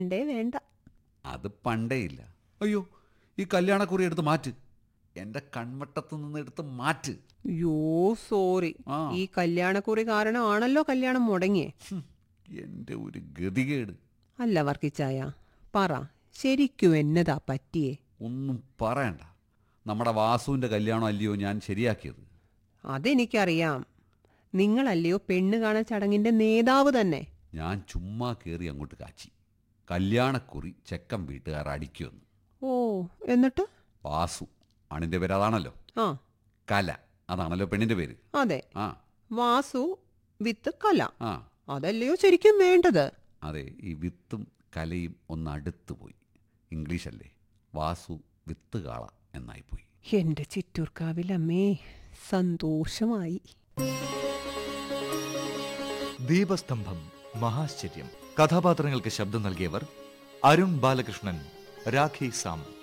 വേണ്ടേ വേണ്ട അത് പണ്ടേ ഇല്ല അയ്യോ ഈ കല്യാണക്കുറി എടുത്ത് മാറ്റ് എൻ്റെ കൺവട്ടത്ത് നിന്ന് എടുത്ത് മാറ്റ് യോ സോറി ആ. ഈ കല്യാണക്കുറി കാരണമാണല്ലോ കല്യാണം മുടങ്ങിയേ ഹും, എൻ്റെ ഒരു ഗതികേട് അല്ല വർക്കിച്ചായ പറ ശരിക്കും എന്നതാ പറ്റിയേ ഒന്നും പറയണ്ട നമ്മുടെ വാസുവിൻ്റെ കല്യാണം അല്ലയോ ഞാൻ ശരിയാക്കിയത് അതെനിക്കറിയാം നിങ്ങളല്ലയോ പെണ്ണ് കാണാൻ ചടങ്ങിന്റെ നേതാവ് തന്നെ ഞാൻ ചുമ്മാ കയറി അങ്ങോട്ട് കാച്ചി കല്യാണക്കുറി ചെക്കൻ വീട്ടുകാർ അടിക്കുമെന്ന് ഓ എന്നിട്ട് വാസു ആണിൻ്റെ പേര് അതാണല്ലോ ആ കല അതാണല്ലോ പെണ്ണിൻ്റെ പേര് അതെ ആ വാസു വിത്ത് കല ആ അതല്ലയോ ശരിക്കും വേണ്ടത് അതെ ഈ വിത്തും കലയും ഒന്ന് അടുത്ത് പോയി ഇംഗ്ലീഷല്ലേ വാസു വിത്ത് കാള എന്നായിപ്പോയി എന്റെ ചിറ്റൂർക്കാവിലമ്മേ സന്തോഷമായി ദീപസ്തംഭം മഹാശ്ചര്യം കഥാപാത്രങ്ങൾക്ക് ശബ്ദം നൽകിയവർ അരുൺ ബാലകൃഷ്ണൻ രാഖി സാം